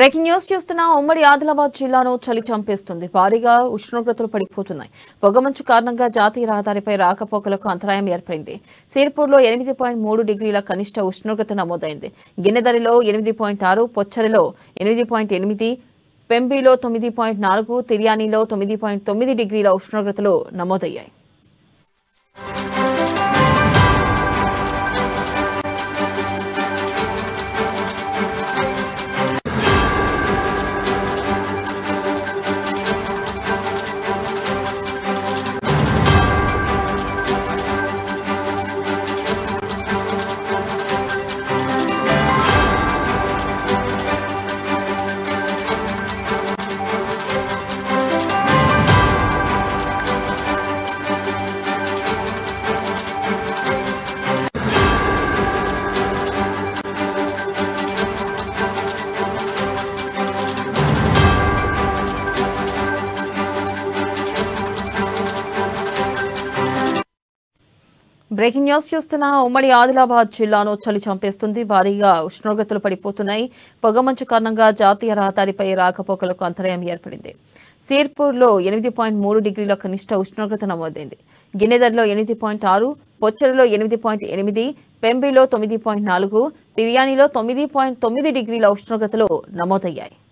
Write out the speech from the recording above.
breaking news చూస్తున్న ఉమ్మడి ఆదిలాబాద్ జిల్లాను చలి చంపేస్తుంది భారీగా ఉష్ణోగ్రతలు పడిపోతున్నాయి పొగమంచు కారణంగా జాతీయ రహదారిపై రాకపోకలకు అంతరాయం ఏర్పడింది సిర్పూర్లో ఎనిమిది పాయింట్ మూడు డిగ్రీల కనిష్ట ఉష్ణోగ్రత నమోదైంది గిన్నెదరిలో ఎనిమిది పాయింట్ ఆరు పొచ్చరిలో ఎనిమిది పాయింట్ ఎనిమిది పెంబిలో తొమ్మిది పాయింట్ నాలుగు తిర్యానీలో తొమ్మిది పాయింట్ తొమ్మిది డిగ్రీల ఉష్ణోగ్రతలు నమోదయ్యాయి బ్రేకింగ్ న్యూస్ చూస్తున్న ఉమ్మడి ఆదిలాబాద్ జిల్లాను చలి చంపేస్తుంది భారీగా ఉష్ణోగ్రతలు పడిపోతున్నాయి పొగమంచు కారణంగా జాతీయ రహదారిపై రాకపోకలకు అంతరాయం ఏర్పడింది సిర్పూర్లో ఎనిమిది పాయింట్ మూడు డిగ్రీల కనిష్ట ఉష్ణోగ్రత నమోదైంది గిన్నెదర్లో ఎనిమిది పాయింట్ ఆరు పొచ్చరిలో ఎనిమిది పాయింట్ ఎనిమిది పెంబిలో తొమ్మిది పాయింట్ నాలుగు తిర్యానీలో తొమ్మిది పాయింట్ తొమ్మిది డిగ్రీల ఉష్ణోగ్రతలు నమోదయ్యాయి